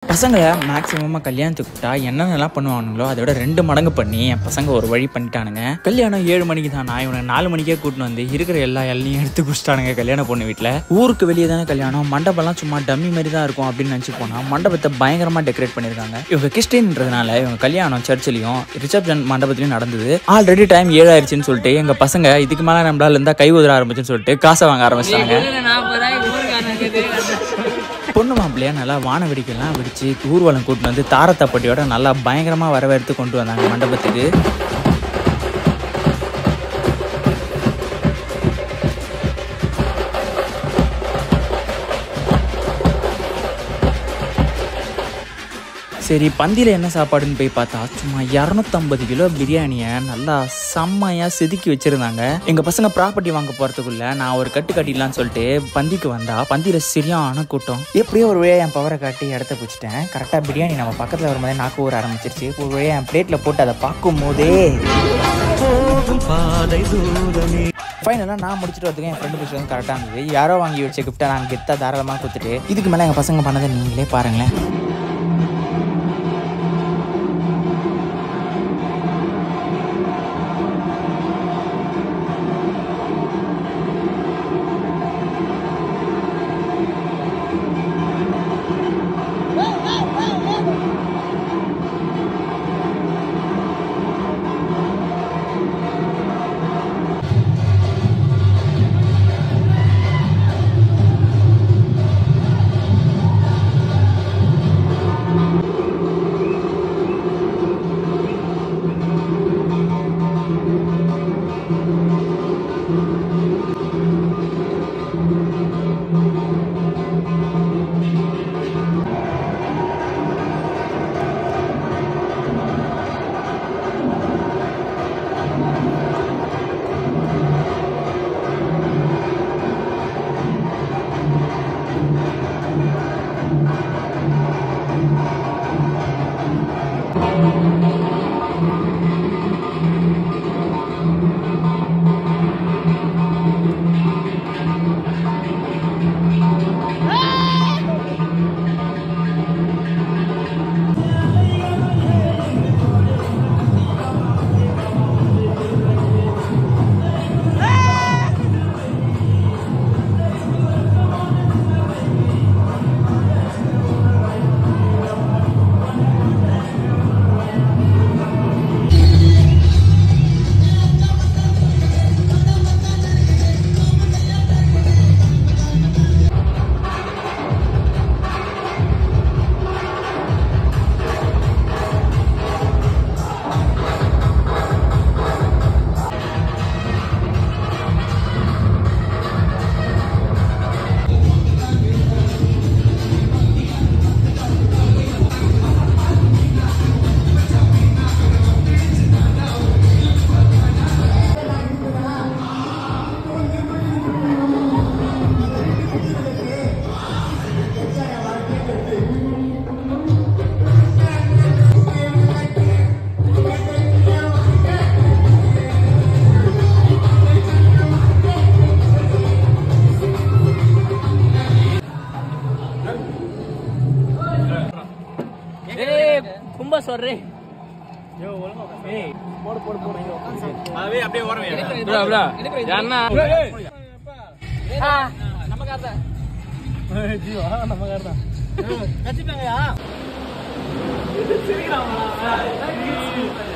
பசங்களை மேக்ஸிமமாக கல்யாணத்துக்கு கூப்பிட்டா என்னென்னலாம் பண்ணுவானுங்களோ அதை விட ரெண்டு மடங்கு பண்ணி என் பசங்க ஒரு வழி பண்ணிட்டானுங்க கல்யாணம் ஏழு மணிக்கு தான் நான் இவனை நாலு மணிக்கே கூட்டின்னு வந்து இருக்கிற எல்லா எல்லையும் எடுத்து குடிச்சிட்டானுங்க கல்யாண பொண்ணு வீட்டில் ஊருக்கு வெளியே தானே கல்யாணம் மண்டபம்லாம் சும்மா டம்மி மாதிரி தான் இருக்கும் அப்படின்னு நினச்சி போனால் மண்டபத்தை பயங்கரமாக டெக்கரேட் பண்ணியிருக்காங்க இவங்க கிறிஸ்டின்ன்றதுனால இவங்க கல்யாணம் சர்ச்சிலையும் ரிசப்ஷன் மண்டபத்திலையும் நடந்தது ஆல்ரெடி டைம் ஏழாயிருச்சுன்னு சொல்லிட்டு எங்கள் பசங்க இதுக்கு மேலே நம்மளால இருந்தால் கை உதற ஆரம்பிச்சுன்னு சொல்லிட்டு காசை வாங்க ஆரம்பிச்சிட்டாங்க பொண்ணு மாப்பிள்ளையா நல்லா வான வெடிக்கலாம் வெடிச்சு ஊர்வலம் கூட்டிட்டு வந்து தாரத்தப்பட்டியோட நல்லா பயங்கரமா வரவேற்று கொண்டு வந்தாங்க மண்டபத்துக்கு சரி பந்தியில் என்ன சாப்பாடுன்னு போய் பார்த்தா சும்மா இரநூத்தம்பது கிலோ பிரியாணியை நல்லா செம்மையாக செதுக்கி வச்சுருந்தாங்க எங்கள் பசங்க ப்ராப்பர்ட்டி வாங்க போகிறதுக்குள்ள நான் ஒரு கட்டு கட்டிடலான்னு சொல்லிட்டு பந்திக்கு வந்தா பந்தியில் சரியான கூட்டம் எப்படியோ ஒரு வழியாக என் பவரை காட்டி இடத்த பிடிச்சிட்டேன் கரெக்டாக பிரியாணி நம்ம பக்கத்தில் வரும்போதே நாக்கு ஊற ஆரம்பிச்சிருச்சு ஒரு வழியாக என் பிளேட்டில் போட்டு அதை பார்க்கும் போதே ஃபைனலாக நான் முடிச்சுட்டு வரதுக்கு என் ஃப்ரெண்டு பிடிச்சி வந்து கரெக்டாக இருந்தது யாரோ வாங்கி வச்ச கிஃப்ட்டை நான் கெத்தாக தாராளமாக கொடுத்துட்டு இதுக்கு மேலே எங்கள் பசங்க பண்ணதை நீங்களே பாருங்களேன் கும்ப சொல்றே கச்சிட்டாங்கயா